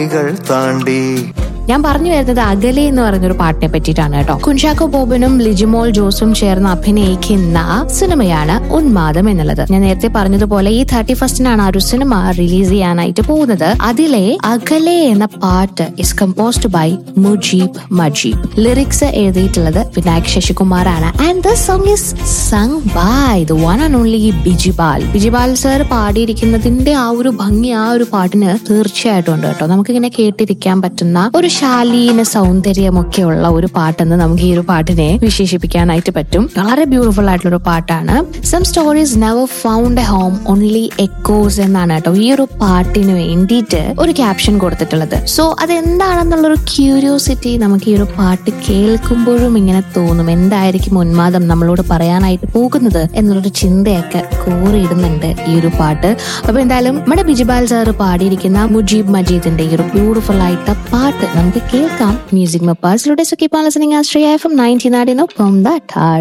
കൾ താണ്ടി ഞാൻ പറഞ്ഞു വരുന്നത് അകലെ എന്ന് പറഞ്ഞൊരു പാട്ടിനെ പറ്റിയിട്ടാണ് കേട്ടോ കുഞ്ചാക്കോ ബോബനും ലിജിമോൾ ജോസും ചേർന്ന് അഭിനയിക്കുന്ന സിനിമയാണ് ഉന്മാദം എന്നുള്ളത് ഞാൻ നേരത്തെ പറഞ്ഞതുപോലെ ഈ തേർട്ടി ഫസ്റ്റിനാണ് ആ ഒരു സിനിമ റിലീസ് ചെയ്യാനായിട്ട് പോകുന്നത് അതിലെ അകലെ എന്ന പാട്ട് is composed by Mujeeb Majeeb lyrics എഴുതിയിട്ടുള്ളത് വിനായക് ശശികുമാറാണ് and the song is sung by the one and only Bijibal Bijibal sir പാടിയിരിക്കുന്നതിന്റെ ആ ഒരു ഭംഗി ആ ഒരു പാട്ടിന് തീർച്ചയായിട്ടും ഉണ്ട് കേട്ടോ നമുക്കിങ്ങനെ കേട്ടിരിക്കാൻ പറ്റുന്ന ഒരു ശാലീന സൗന്ദര്യമൊക്കെ ഉള്ള ഒരു പാട്ടെന്ന് നമുക്ക് ഈ ഒരു പാട്ടിനെ വിശേഷിപ്പിക്കാനായിട്ട് പറ്റും വളരെ ബ്യൂട്ടിഫുൾ ആയിട്ടുള്ള ഒരു പാട്ടാണ് some stories never found a home only echoes എന്നാണ് കേട്ടോ ഈ ഒരു പാട്ടിന് വേണ്ടിയിട്ട് ഒരു ക്യാപ്ഷൻ കൊടുത്തിട്ടുള്ളത് സോ അതെന്താണെന്നുള്ളൊരു ക്യൂരിയോസിറ്റി നമുക്ക് ഈ ഒരു പാട്ട് കേൾക്കുമ്പോഴും ഇങ്ങനെ തോന്നും എന്തായിരിക്കും ഉന്മാദം നമ്മളോട് പറയാനായിട്ട് പോകുന്നത് എന്നുള്ളൊരു ചിന്തയൊക്കെ കോറിയിടുന്നുണ്ട് ഈ ഒരു പാട്ട് അപ്പൊ എന്തായാലും നമ്മുടെ ബിജിബാൽ സാറ് പാടിയിരിക്കുന്ന മുജീബ് മജീദിന്റെ ഈ ഒരു ബ്യൂട്ടിഫുൾ ആയിട്ട് പാട്ട് നമുക്ക് കേൾക്കാം മ്യൂസിക് മപ്പാസിലൂടെ സുഖി പാലസിനിങ് ആശ്രയ എഫ് എം നയൻറ്റി നാടിനൊപ്പം ദ